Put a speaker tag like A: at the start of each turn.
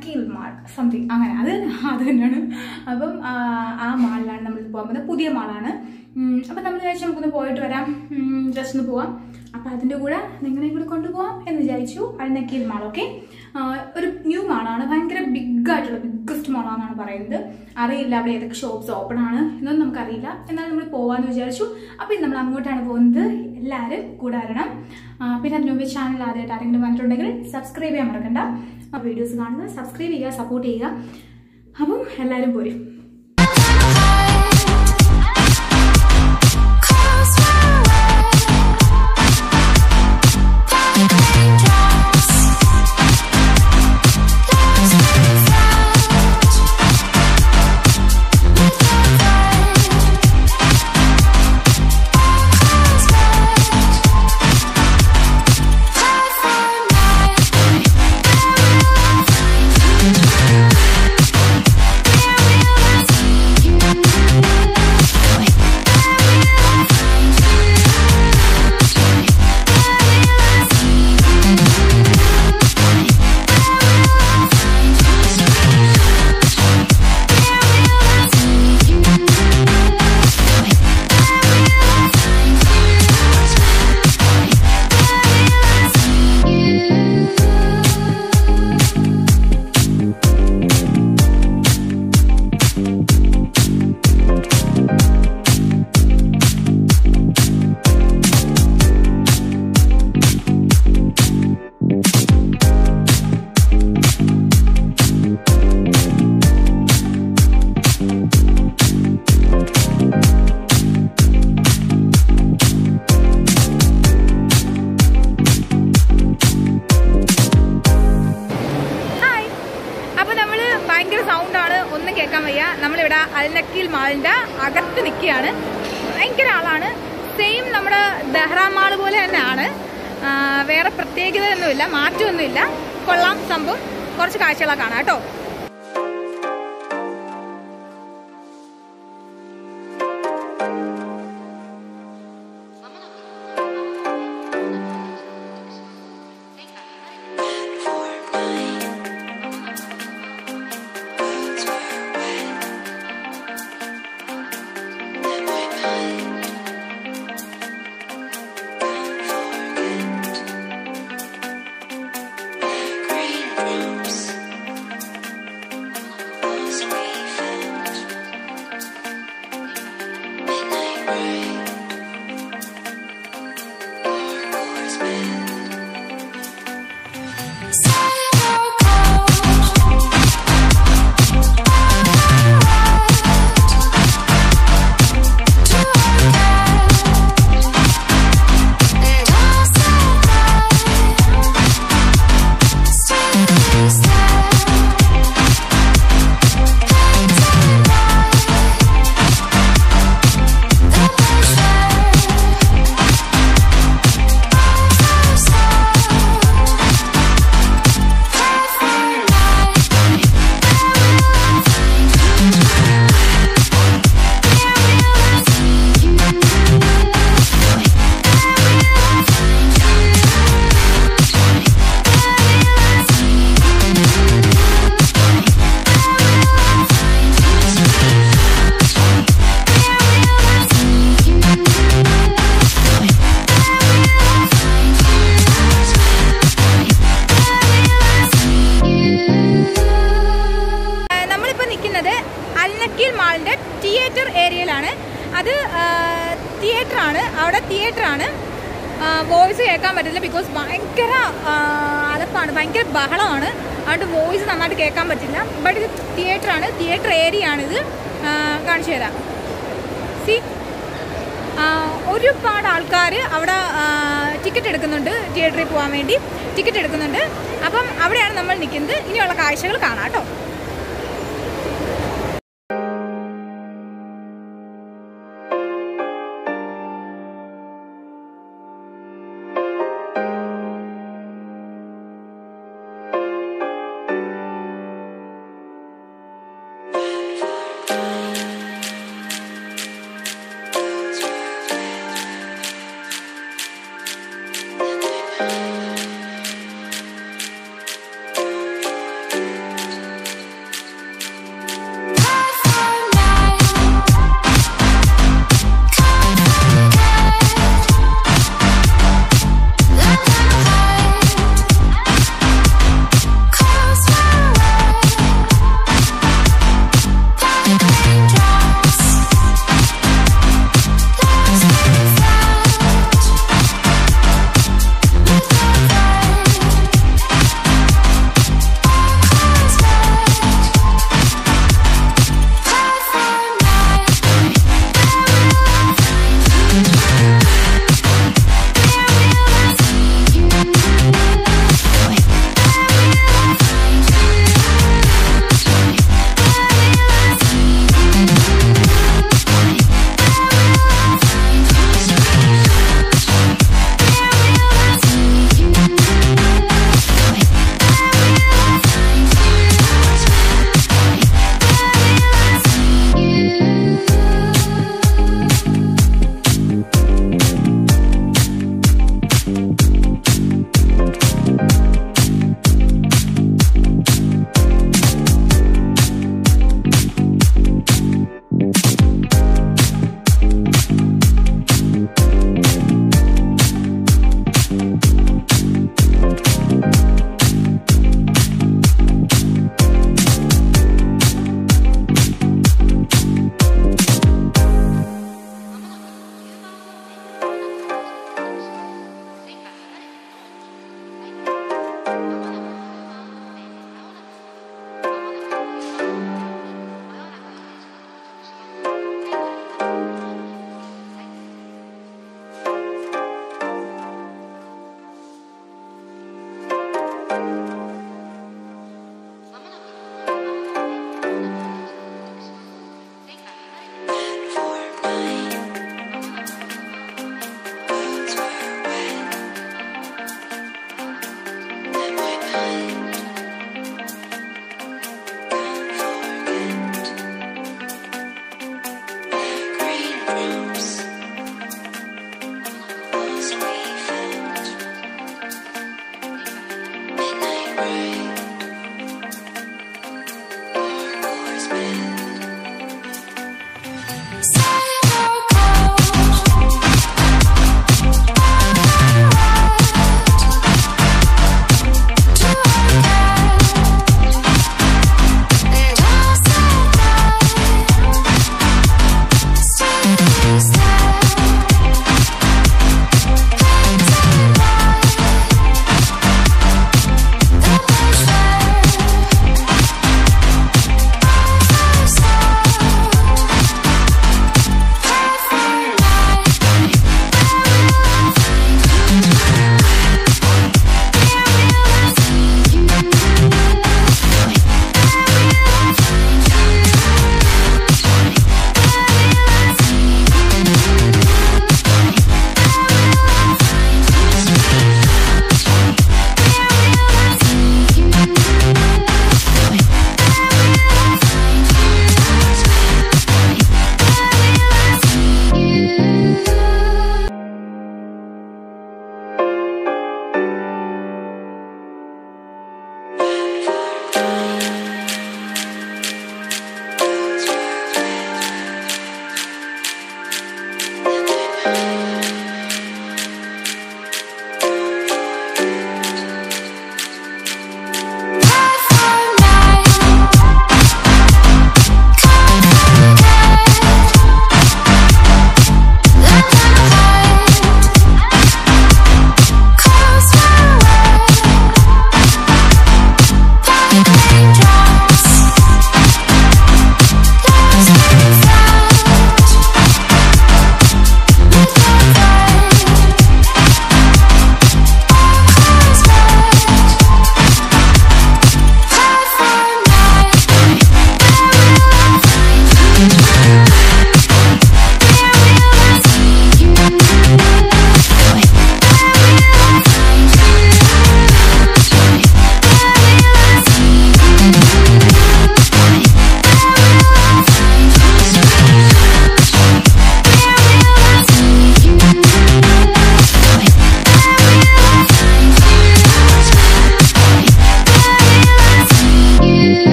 A: നക്കീൽ mall something അങ്ങനെ അത് അത് തന്നെയാണ് അപ്പം ആ, ആ മാളിലാണ് നമ്മൾ പോകാൻ പോകുന്നത് പുതിയ മാളാണ് ഉം, അപ്പം നമ്മൾ വിചാരിച്ചു നമുക്കൊന്ന് പോയിട്ട് വരാം ജസ്റ്റ് ഒന്ന് പോവാം അപ്പം അതിൻ്റെ കൂടെ നിങ്ങളെയും കൂടെ കൊണ്ടുപോകാം എന്ന് വിചാരിച്ചു അൽ നക്കീൽ മാൾ ഓക്കെ ഒരു ന്യൂ മാളാണ് ഭയങ്കര ബിഗ് ആയിട്ടുള്ള ബിഗ്ഗസ്റ്റ് മാളാണെന്നാണ് പറയുന്നത് അറിയില്ല അവിടെ ഏതൊക്കെ ഷോപ്സ് ഓപ്പൺ ആണ് എന്നൊന്നും നമുക്കറിയില്ല എന്നാലും നമ്മൾ പോവാന്ന് വിചാരിച്ചു അപ്പം ഇന്ന് നമ്മൾ അങ്ങോട്ടാണ് പോകുന്നത് എല്ലാവരും കൂടെ വരണം ആ, പിന്നെ അതിന് മുമ്പ് ചാനൽ ആദ്യമായിട്ട് ആരെങ്കിലും വന്നിട്ടുണ്ടെങ്കിൽ സബ്സ്ക്രൈബ് ചെയ്യാൻ മറക്കണ്ട ആ വീഡിയോസ് കാണുന്നത് സബ്സ്ക്രൈബ് ചെയ്യുക സപ്പോർട്ട് ചെയ്യുക അപ്പം എല്ലാവരും പോരും
B: Close my eyes,
A: ഹായ് അപ്പോൾ നമ്മൾ ഭയങ്കര സൗണ്ടാണ് ഒന്നും കേൾക്കാൻ വയ്യ നമ്മളിവിടെ അൽനക്കീൽ മാളിൻ്റെ അകത്ത് നിൽക്കുകയാണ് ഭയങ്കര ആളാണ് സെയിം നമ്മുടെ ദഹ്റ മാൾ പോലെ തന്നെയാണ് ആ, വേറെ പ്രത്യേകതയൊന്നുമില്ല മാറ്റമൊന്നുമില്ല കൊള്ളാം സംഭവം കുറച്ച് കാഴ്ചകളൊക്കെ കാണാം കേട്ടോ നമ്മളിപ്പോൾ നിൽക്കുന്നത് അൽനക്കീൽ മാളിൻ്റെ തിയേറ്റർ ഏരിയയിലാണ് അത് തിയേറ്റർ ആണ് അവിടെ തിയേറ്റർ ആണ് വോയിസ് കേൾക്കാൻ പറ്റില്ല ബിക്കോസ് ഭയങ്കര ആ, അലപ്പാണ് ഭയങ്കര ബഹളമാണ് അതുകൊണ്ട് വോയിസ് നന്നായിട്ട് കേൾക്കാൻ പറ്റില്ല ബട്ട് ഇത് തിയേറ്റർ ആണ് തിയേറ്റർ ഏരിയ ആണിത് ആ, കാണിച്ചു തരാം സി ഒരുപാട് ആൾക്കാർ അവിടെ ടിക്കറ്റ് എടുക്കുന്നുണ്ട് തിയേറ്ററിൽ പോകാൻ വേണ്ടി ടിക്കറ്റ് എടുക്കുന്നുണ്ട് അപ്പം അവിടെയാണ് നമ്മൾ നിൽക്കുന്നത് ഇനിയുള്ള കാഴ്ചകൾ കാണാം കേട്ടോ
B: Thank spin.